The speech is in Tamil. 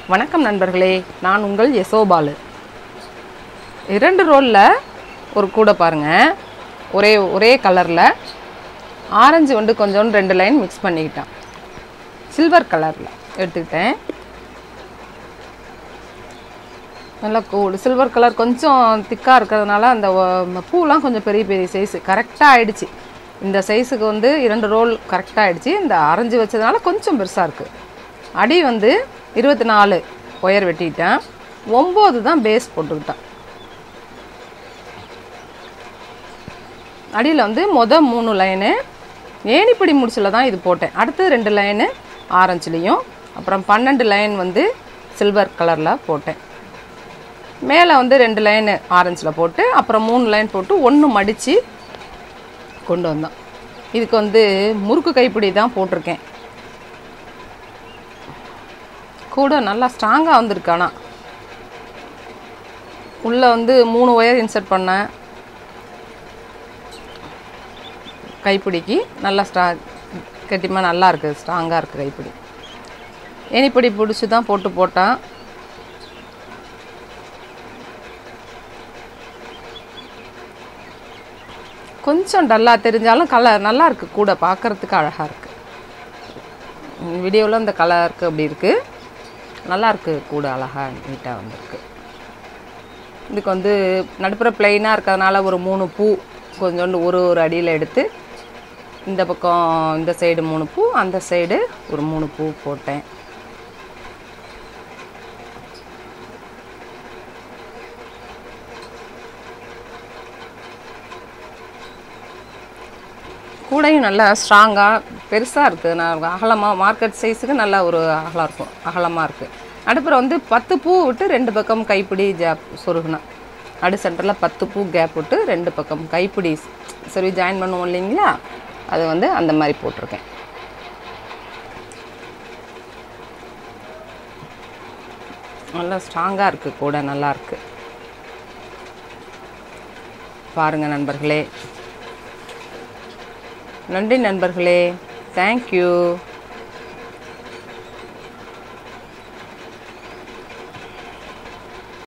வணக்கம் நண்பர்களே நான் உங்கள் யசோபாலு இரண்டு ரோலில் ஒரு கூடை பாருங்கள் ஒரே ஒரே கலரில் ஆரஞ்சு வந்து கொஞ்சோண்டு ரெண்டு லைன் மிக்ஸ் பண்ணிக்கிட்டேன் சில்வர் கலரில் எடுத்துக்கிட்டேன் நல்லா கூடு சில்வர் கலர் கொஞ்சம் திக்காக இருக்கிறதுனால அந்த ஒ- பூலாம் கொஞ்சம் பெரிய பெரிய சைஸு கரெக்டாக ஆயிடுச்சு இந்த சைஸுக்கு வந்து இரண்டு ரோல் கரெக்டாக ஆயிடுச்சு இந்த அரைஞ்சி வச்சதுனால கொஞ்சம் பெருசாக இருக்குது அடி வந்து இருபத்தி நாலு ஒயர் வெட்டிட்டேன் ஒம்பது தான் பேஸ் போட்டுக்கிட்டேன் அடியில் வந்து மொத மூணு லைனு ஏணிப்படி முடிச்சில் தான் இது போட்டேன் அடுத்து ரெண்டு லைனு ஆரஞ்சுலேயும் அப்புறம் பன்னெண்டு லைன் வந்து சில்வர் கலரில் போட்டேன் மேலே வந்து ரெண்டு லைனு ஆரஞ்சில் போட்டு அப்புறம் மூணு லைன் போட்டு ஒன்று மடித்து கொண்டு வந்தோம் இதுக்கு வந்து முறுக்கு கைப்பிடி தான் போட்டிருக்கேன் கூட நல்லா ஸ்ட்ராங்காக வந்திருக்கு ஆனால் உள்ளே வந்து மூணு ஒயர் இன்சர்ட் பண்ணேன் கைப்பிடிக்கு நல்லா ஸ்ட்ரா கட்டிமா நல்லா இருக்குது ஸ்ட்ராங்காக இருக்குது கைப்பிடி ஏணிப்படி பிடிச்சி தான் போட்டு போட்டேன் கொஞ்சம் டல்லாக தெரிஞ்சாலும் கலர் நல்லா இருக்குது கூட பார்க்கறதுக்கு அழகாக இருக்குது வீடியோவில் இந்த கலருக்கு அப்படி இருக்குது நல்லா இருக்குது கூட அழகாக நீட்டாக வந்திருக்கு இதுக்கு வந்து நடுப்புற பிளெயினாக இருக்கிறதுனால ஒரு மூணு பூ கொஞ்சோண்டு ஒரு ஒரு அடியில் எடுத்து இந்த பக்கம் இந்த சைடு மூணு பூ அந்த சைடு ஒரு மூணு பூ போட்டேன் கூடையும் நல்லா ஸ்ட்ராங்காக பெருசாக இருக்குது நான் அகலமாக மார்க்கெட் சைஸுக்கு நல்லா ஒரு அகலம் இருக்கும் அகலமாக இருக்குது நடுப்புற வந்து பத்து பூ விட்டு ரெண்டு பக்கம் கைப்பிடி ஜாப் சொருகுனேன் நடு சென்டரில் பத்து பூ கேப் விட்டு ரெண்டு பக்கம் கைப்பிடி சரி ஜாயின் பண்ணுவோம் இல்லைங்களா அது வந்து அந்த மாதிரி போட்டிருக்கேன் நல்லா ஸ்ட்ராங்காக இருக்குது கூட நல்லா இருக்குது பாருங்கள் நண்பர்களே நன்றி நண்பர்களே தேங்க்யூ